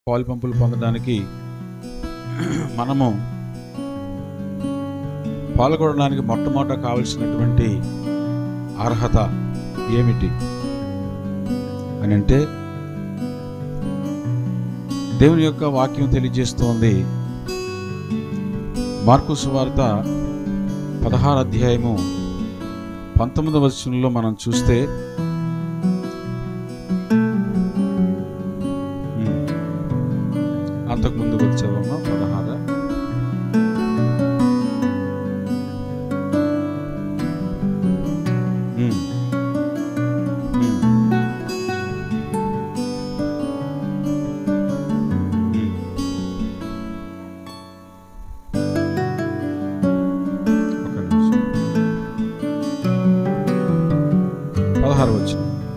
పాలు పంపులు పొందడానికి మనము పాల్గొనడానికి మొట్టమొదట కావలసినటువంటి అర్హత ఏమిటి అని అంటే దేవుని యొక్క వాక్యం తెలియజేస్తోంది మార్కు సువార్త పదహారు అధ్యాయము పంతొమ్మిదవ వచనంలో మనం చూస్తే ఉమ్, అంతకు ముందు వచ్చావమ్మా పదహారు ఉమ్, ఉమ్, ఉమ్. ఒక్క నిమిషం. పదహారు వచ్చిన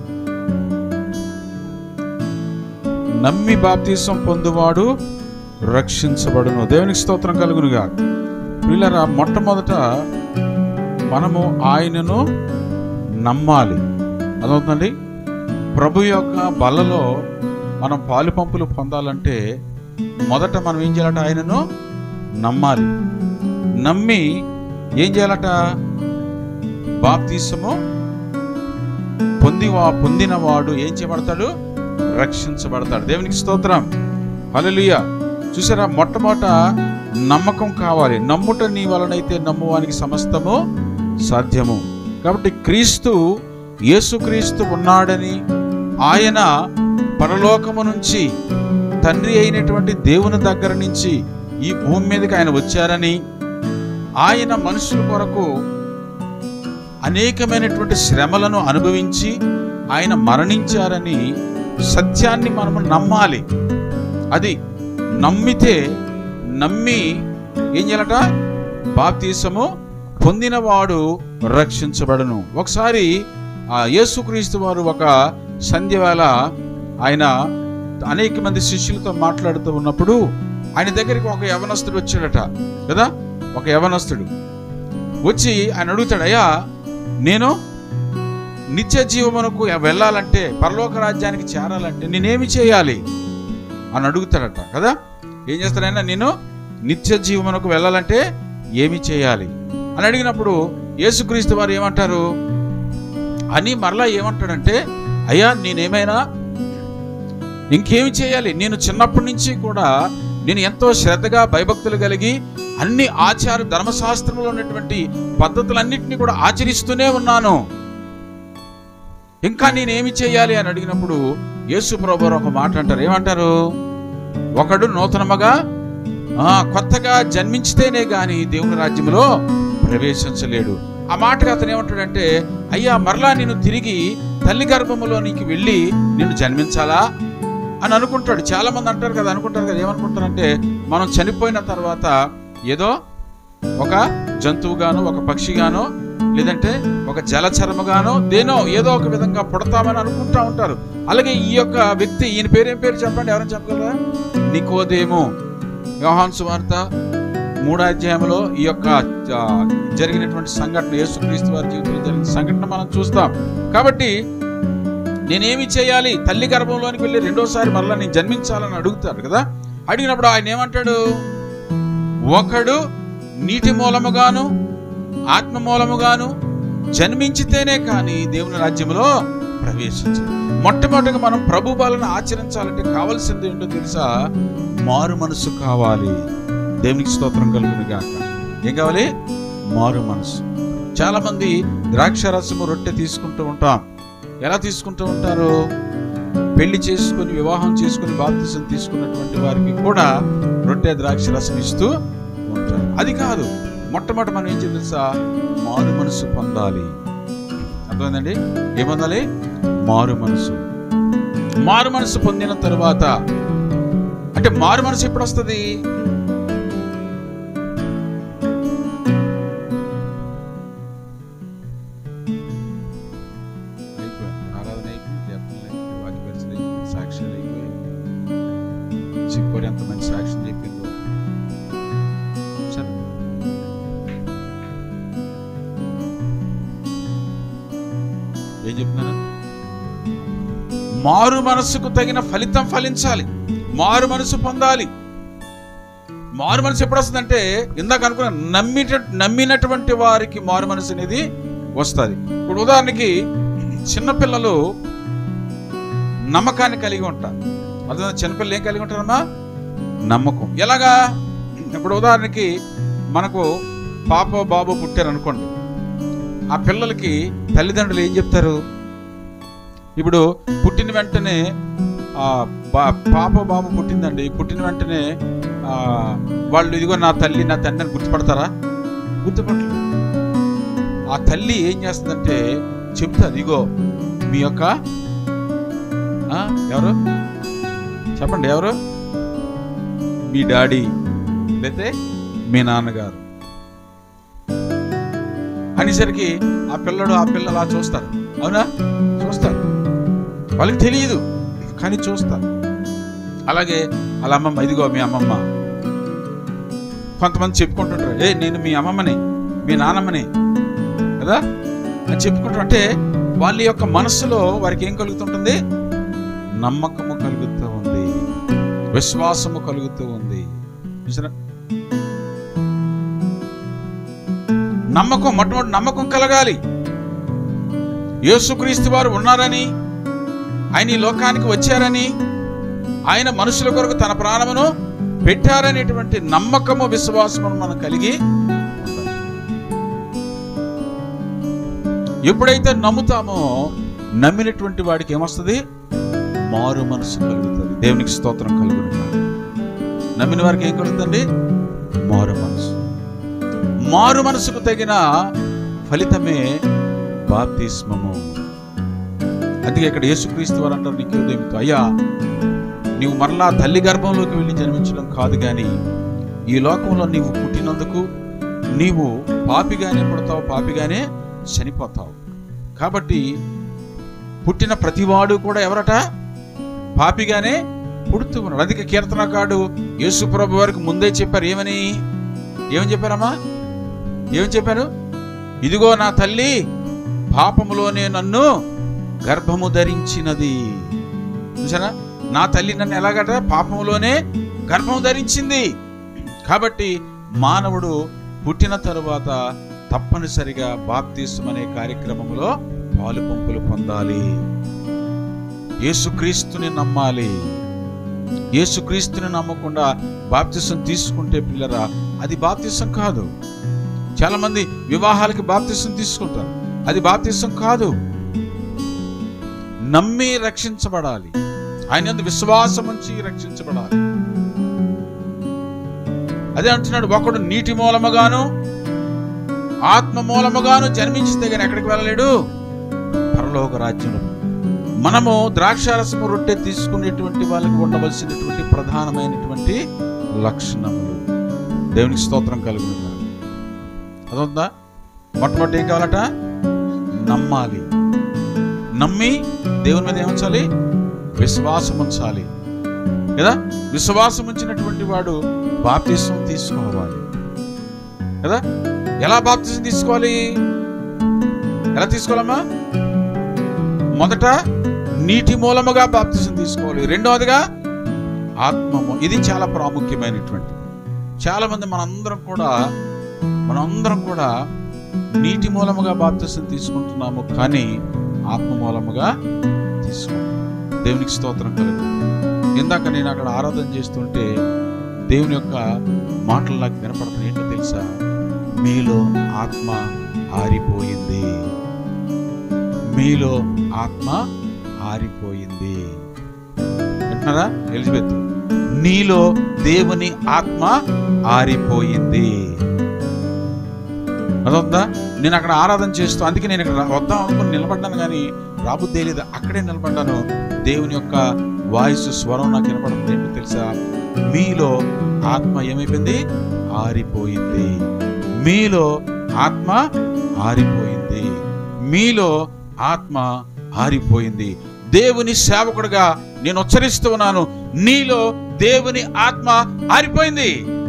నమ్మి బాప్తీసం పొందువాడు రక్షించబడును దేవునికి స్తోత్రం కలుగునుగా పిల్లరా మొట్టమొదట మనము ఆయనను నమ్మాలి అదవుతుందండి ప్రభు యొక్క బలలో మనం పాలు పంపులు పొందాలంటే మొదట మనం ఏం చేయాలట ఆయనను నమ్మాలి నమ్మి ఏం చేయాలట బాప్తీసము పొంది పొందినవాడు ఏం చేయబడతాడు రక్షించబడతాడు దేవునికి స్తోత్రం హల్లెలూయా చూసారా మొట్టమొదట నమ్మకం కావాలి నమ్ముట నీ వలనైతే నమ్మువానికి సమస్తము సాధ్యము కాబట్టి క్రీస్తు యేసుక్రీస్తు ఉన్నాడని ఆయన పరలోకము నుంచి తండ్రి అయినటువంటి దేవుని దగ్గర నుంచి ఈ భూమి మీదకి ఆయన వచ్చారని ఆయన మనుషుల కొరకు అనేకమైనటువంటి శ్రమలను అనుభవించి ఆయన మరణించారని సత్యాన్ని మనము నమ్మాలి అది నమ్మితే నమ్మి ఏం చేయాలట బాప్తీసము పొందినవాడు రక్షించబడను ఒకసారి ఆ యేసుక్రీస్తు వారు ఒక సంధ్య వేళ ఆయన అనేక మంది శిష్యులతో మాట్లాడుతూ ఉన్నప్పుడు ఆయన దగ్గరికి ఒక యవనస్తుడు వచ్చాడట కదా ఒక యవనస్తుడు వచ్చి ఆయన అడుగుతాడు అయ్యా నేను నిత్య జీవమునకు వెళ్ళాలంటే పరలోక రాజ్యానికి చేరాలంటే నేనేమి చేయాలి అని అడుగుతాడట కదా ఏం చేస్తాడైనా నేను నిత్య జీవమునకు వెళ్ళాలంటే ఏమి చేయాలి అని అడిగినప్పుడు యేసుక్రీస్తు వారు ఏమంటారు అని మరలా ఏమంటాడంటే అయ్యా నేనేమైనా ఇంకేమి చేయాలి నేను చిన్నప్పటి నుంచి కూడా నేను ఎంతో శ్రద్ధగా భయభక్తులు కలిగి అన్ని ఆచార ధర్మశాస్త్రంలో ఉన్నటువంటి పద్ధతులన్నింటినీ కూడా ఆచరిస్తూనే ఉన్నాను ఇంకా నేనేమి చేయాలి అని అడిగినప్పుడు యేసు ప్రభు ఒక మాట అంటారు ఏమంటారు ఒకడు నూతనముగా ఆ, కొత్తగా జన్మించితేనే గాని దేవుని రాజ్యంలో ప్రవేశించలేడు ఆ మాటగా అతను ఏమంటాడంటే అయ్యా మరలా నేను తిరిగి తల్లి గర్భములోనికి వెళ్ళి నేను జన్మించాలా అని అనుకుంటాడు చాలా మంది అంటారు కదా అనుకుంటారు కదా ఏమనుకుంటారంటే మనం చనిపోయిన తర్వాత ఏదో ఒక జంతువుగాను ఒక పక్షిగానో లేదంటే ఒక జలచరముగానో దేనో ఏదో ఒక విధంగా పుడతామని అనుకుంటా ఉంటారు అలాగే ఈ యొక్క వ్యక్తి ఈయన పేరేం పేరు చెప్పండి ఎవరైనా చెప్పగలరా నికోదేము యోహాన్ సువార్త మూడో అధ్యాయంలో ఈ యొక్క ఆ, జరిగినటువంటి సంఘటన యేసుక్రీస్తు వారి జీవితంలో జరిగిన సంఘటన మనం చూస్తాం కాబట్టి నేనేమి చేయాలి తల్లి గర్భంలోనికి వెళ్ళి రెండోసారి మరలా నేను జన్మించాలని అడుగుతారు కదా అడిగినప్పుడు ఆయన ఏమంటాడు ఒకడు నీటి మూలముగాను ఆత్మ మూలముగాను జన్మించితేనే కానీ దేవుని రాజ్యంలో ప్రవేశించదు మొట్టమొదటిగా మనం ప్రభు పాలన ఆచరించాలంటే కావాల్సింది ఏంటో తెలుసా మారు మనసు కావాలి దేవునికి స్తోత్రం కలుగును గాక ఏం కావాలి మారు మనసు చాలా మంది ద్రాక్ష రసము రొట్టె తీసుకుంటూ ఉంటాం ఎలా తీసుకుంటూ ఉంటారు పెళ్లి చేసుకుని వివాహం చేసుకుని బాప్తిసం తీసుకున్నటువంటి వారికి కూడా రొట్టె ద్రాక్ష రసం ఇస్తూ ఉంటారు అది కాదు మొట్టమొదటి మనం ఏం చేయాలి తెలుసా మారు మనసు పొందాలి అర్థమైందండి ఏం పొందాలి మారు మనసు మారు మనసు పొందిన తరువాత అంటే మారు మనసు ఎప్పుడు వస్తుంది అయిపోయింది. ఆరాధన అయిపోయింది, జపములు అయిపోయింది, వాక్య పరిచయం అయిపోయింది, సాక్ష్యాలు అయిపోయాయి. చిక్కోడి ఎంత మంచి సాక్ష్యం చెప్పిందో సరే. ఏం చెప్తున్నాను మారు మనస్సుకు తగిన ఫలితం ఫలించాలి మారు మనసు పొందాలి మారు మనసు ఎప్పుడు వస్తుందంటే ఇందాక అనుకున్న నమ్మిట నమ్మినటువంటి వారికి మారు మనసు అనేది వస్తుంది ఇప్పుడు ఉదాహరణకి చిన్నపిల్లలు నమ్మకాన్ని కలిగి ఉంటారు అర్థం చిన్నపిల్లలు ఏం కలిగి ఉంటారమ్మా నమ్మకం ఎలాగా ఇప్పుడు ఉదాహరణకి మనకు పాప బాబు పుట్టారు అనుకోండి ఆ పిల్లలకి తల్లిదండ్రులు ఏం చెప్తారు ఇప్పుడు పుట్టిన వెంటనే ఆ, బా- పాప బాబు పుట్టిందండి పుట్టిన వెంటనే ఆ, వాళ్ళు ఇదిగో నా తల్లి నా తండ్రి అని గుర్తుపడతారా గుర్తుపట్టలేదు ఆ తల్లి ఏం చేస్తుందంటే చెప్తాది ఇగో మీ యొక్క ఆ, ఎవరు చెప్పండి ఎవరు మీ డాడీ లేతే మీ నాన్నగారు అనేసరికి ఆ పిల్లడు ఆ పిల్ల అలా చూస్తారు అవునా చూస్తారు వాళ్ళకి తెలియదు కానీ చూస్తారు అలాగే వాళ్ళ అమ్మమ్మ ఇదిగో మీ అమ్మమ్మ కొంతమంది చెప్పుకుంటుంటారు ఏ నేను మీ అమ్మమ్మని మీ నాన్నమ్మని కదా అని చెప్పుకుంటారు అంటే వాళ్ళ యొక్క మనస్సులో వారికి ఏం కలుగుతుంటుంది నమ్మకము కలుగుతూ ఉంది విశ్వాసము కలుగుతూ ఉంది చూసారా నమ్మకం మొట్టమొదటి నమ్మకం కలగాలి యేసుక్రీస్తు వారు ఉన్నారని ఆయన ఈ లోకానికి వచ్చారని ఆయన మనుషుల కొరకు తన ప్రాణమును పెట్టారనేటువంటి నమ్మకము విశ్వాసము మనం కలిగి ఉండాలి. ఎప్పుడైతే నమ్ముతామో నమ్మినటువంటి వాడికి ఏమొస్తుంది మారు మనసు కలుగుతుంది దేవునికి స్తోత్రం కలుగుతుంది నమ్మిన వారికి ఏం కలుగుతుంది మారు మనసు మారు మనసుకు తగిన ఫలితమే బాప్తిస్మము అందుకే ఇక్కడ యేసుక్రీస్తు వారు అంటారు నీకు ఉదయంతో అయ్యా నీవు మరలా తల్లి గర్భంలోకి వెళ్ళి జన్మించడం కాదు కానీ ఈ లోకంలో నీవు పుట్టినందుకు నీవు పాపిగానే పుడతావు పాపిగానే చనిపోతావు కాబట్టి పుట్టిన ప్రతివాడు కూడా ఎవరట పాపిగానే పుడుతూ ఉన్నాడు అందుకే కీర్తనకాడు యేసు ప్రభు వారికి ముందే చెప్పారు ఏమని ఏమని చెప్పారమ్మా ఏమని చెప్పారు ఇదిగో నా తల్లి పాపములోనే నన్ను గర్భము ధరించినది చూసారా నా తల్లి నన్ను ఎలాగట పాపములోనే గర్భము ధరించింది కాబట్టి మానవుడు పుట్టిన తరువాత తప్పనిసరిగా బాప్తిస్మ అనే కార్యక్రమంలో పాలు పంపులు పొందాలి యేసుక్రీస్తుని నమ్మాలి యేసుక్రీస్తుని నమ్మకుండా బాప్తిసం తీసుకుంటే పిల్లరా అది బాప్తిసం కాదు చాలా మంది వివాహాలకి బాప్తిసం తీసుకుంటారు అది బాప్తిసం కాదు నమ్మి రక్షించబడాలి ఆయన యందు విశ్వాసం ఉంచి రక్షించబడాలి అదే అంటున్నాడు ఒకడు నీటి మూలముగాను ఆత్మ మూలముగాను జన్మించితే కానీ ఎక్కడికి వెళ్ళలేడు పరలోక రాజ్యంలో మనము ద్రాక్షారసము రొట్టె తీసుకునేటువంటి వాళ్ళకి ఉండవలసినటువంటి ప్రధానమైనటువంటి లక్షణములు దేవునికి స్తోత్రం కలుగును అదొందా మొట్టమొదటి ఏం కావాలట నమ్మాలి నమ్మి దేవుని మీద ఏముంచాలి విశ్వాసం ఉంచాలి కదా విశ్వాసం ఉంచినటువంటి వాడు బాప్తిసం తీసుకోవాలి కదా ఎలా బాప్తిసం తీసుకోవాలి ఎలా తీసుకోవాలమ్మా మొదట నీటి మూలముగా బాప్తిసం తీసుకోవాలి రెండవదిగా ఆత్మము ఇది చాలా ప్రాముఖ్యమైనటువంటి చాలా మంది మనందరం కూడా మనందరం కూడా నీటి మూలముగా బాప్తిసం తీసుకుంటున్నాము కానీ ఆత్మ మూలముగా తీసుకుంటున్నాం దేవునికి స్తోత్రం కలుగు ఇందాక నేను అక్కడ ఆరాధన చేస్తుంటే దేవుని యొక్క మాటలు నాకు వినపడుతున్నాయి ఏంటో తెలుసా మీలో ఆత్మ ఆరిపోయింది మీలో ఆత్మ ఆరిపోయింది వింటున్నారా ఎలిజబెత్ నీలో దేవుని ఆత్మ ఆరిపోయింది అదొద్దా నేను అక్కడ ఆరాధన చేస్తూ అందుకే నేను ఇక్కడ వద్దాం అనుకుని నిలబడ్డాను కానీ రాబుద్దే లేదు అక్కడే నిలబడ్డాను దేవుని యొక్క వాయిస్ స్వరం నాకు వినపడుతుంది ఏంటో తెలుసా మీలో ఆత్మ ఏమైపోయింది ఆరిపోయింది మీలో ఆత్మ ఆరిపోయింది మీలో ఆత్మ ఆరిపోయింది దేవుని సేవకుడుగా నేను ఉచ్చరిస్తూ ఉన్నాను నీలో దేవుని ఆత్మ ఆరిపోయింది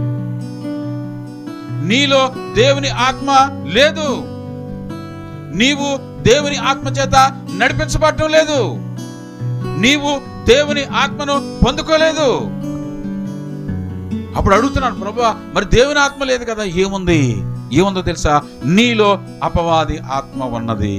నీలో దేవుని ఆత్మ లేదు నీవు దేవుని ఆత్మ చేత నడిపించబడటం లేదు నీవు దేవుని ఆత్మను పొందుకోలేదు అప్పుడు అడుగుతున్నాను ప్రభా మరి దేవుని ఆత్మ లేదు కదా ఏముంది ఏముందో తెలుసా నీలో అపవాది ఆత్మ ఉన్నది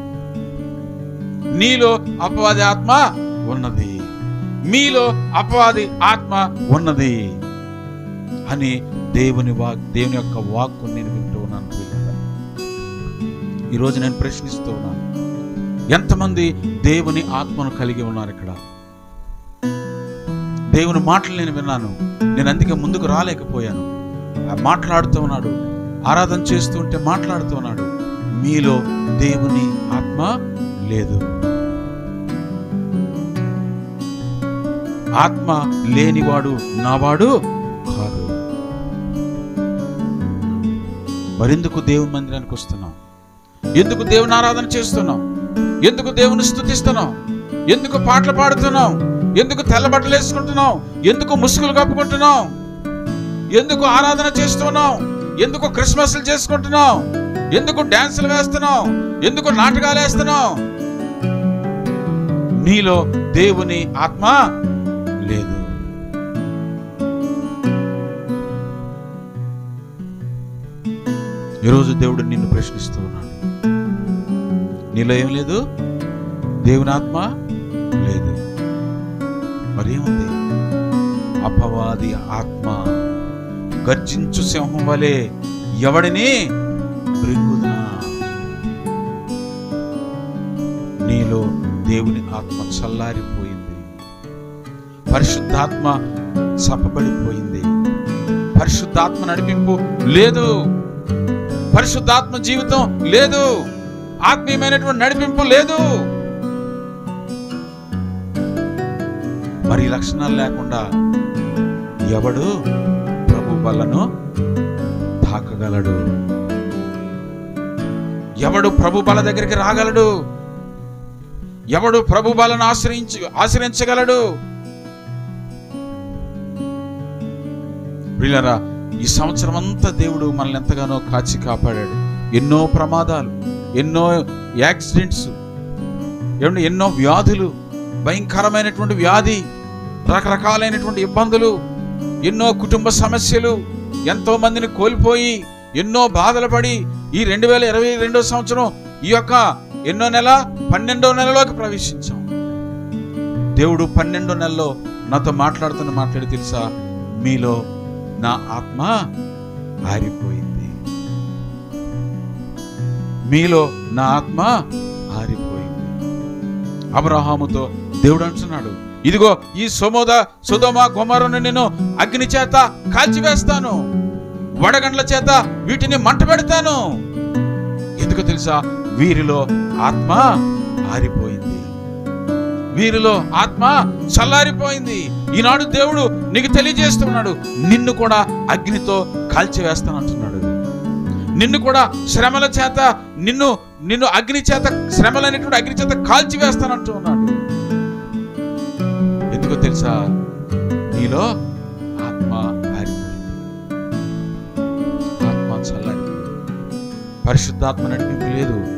నీలో అపవాది ఆత్మ ఉన్నది మీలో అపవాది ఆత్మ ఉన్నది అని దేవుని వాక్ దేవుని యొక్క వాక్కు నేను వింటూ ఉన్నాను ప్రియులారా. ఈరోజు నేను ప్రశ్నిస్తూ ఉన్నాను ఎంతమంది దేవుని ఆత్మను కలిగి ఉన్నారు ఇక్కడ దేవుని మాటలు నేను విన్నాను నేను అందుకే ముందుకు రాలేకపోయాను ఆ మాట్లాడుతూ ఉన్నాడు ఆరాధన చేస్తూ ఉంటే మాట్లాడుతూ ఉన్నాడు మీలో దేవుని ఆత్మ లేదు ఆత్మ లేనివాడు నావాడు కాదు మరెందుకు దేవుని మందిరానికి వస్తున్నాం ఎందుకు దేవుని ఆరాధన చేస్తున్నాం ఎందుకు దేవుని స్థుతిస్తున్నాం ఎందుకు పాటలు పాడుతున్నాం ఎందుకు తెల్ల బట్టలు వేసుకుంటున్నాం ఎందుకు ముసుగులు కప్పుకుంటున్నాం ఎందుకు ఆరాధన చేస్తున్నాం ఎందుకు క్రిస్మస్లు చేసుకుంటున్నాం ఎందుకు డాన్సులు వేస్తున్నాం ఎందుకు నాటకాలు వేస్తున్నాం నీలో దేవుని ఆత్మ లేదు ఈరోజు దేవుడు నిన్ను ప్రశ్నిస్తూ ఉన్నాడు నీలో ఏం లేదు దేవుని ఆత్మ లేదు మరేముంది అపవాది ఆత్మ గర్జించు సింహం వలె ఎవడిని మృంగునా నీలో దేవుని ఆత్మ చల్లారిపోయింది పరిశుద్ధాత్మ చప్పబడిపోయింది పరిశుద్ధాత్మ నడిపింపు లేదు పరిశుద్ధాత్మ జీవితం లేదు ఆత్మీయమైనటువంటి నడిపింపు లేదు మరి ఈ లక్షణాలు లేకుండా ఎవడు ప్రభు వల్లను తాకగలడు ఎవడు ప్రభు బల దగ్గరికి రాగలడు ఎవడు ప్రభు బలను ఆశ్రయించి ఆశ్రయించగలడు ప్రియులరా ఈ సంవత్సరం అంతా దేవుడు మనల్ని ఎంతగానో కాచి కాపాడాడు ఎన్నో ప్రమాదాలు ఎన్నో యాక్సిడెంట్స్ ఏమంటే ఎన్నో వ్యాధులు భయంకరమైనటువంటి వ్యాధి రకరకాలైనటువంటి ఇబ్బందులు ఎన్నో కుటుంబ సమస్యలు ఎంతో మందిని కోల్పోయి ఎన్నో బాధలు పడి ఈ రెండు వేల ఇరవై రెండో సంవత్సరం ఈ యొక్క ఎన్నో నెల పన్నెండో నెలలోకి ప్రవేశించాం దేవుడు పన్నెండో నెలలో నాతో మాట్లాడుతున్న మాట్లాడి తెలుసా మీలో నా ఆత్మ ఆరిపోయింది మీలో నా ఆత్మ ఆరిపోయింది అబ్రహాముతో దేవుడు అంటున్నాడు ఇదిగో ఈ సొమోద సుధమ గుమరను నేను అగ్ని చేత కాల్చివేస్తాను వడగండ్ల చేత వీటిని మంట పెడతాను ఎందుకు తెలుసా వీరిలో ఆత్మ ఆరిపోయింది వీరిలో ఆత్మ చల్లారిపోయింది ఈనాడు దేవుడు నీకు తెలియజేస్తున్నాడు నిన్ను కూడా అగ్నితో కాల్చివేస్తానంటున్నాడు నిన్ను కూడా శ్రమల చేత నిన్ను నిన్ను అగ్ని చేత శ్రమలనేటువంటి అగ్ని చేత కాల్చివేస్తానంటూ ఉన్నాడు ఎందుకో తెలుసా నీలో ఆత్మ ఆరిపోయింది ఆత్మ చల్లారిపోయింది పరిశుద్ధాత్మ నడిపింపు లేదు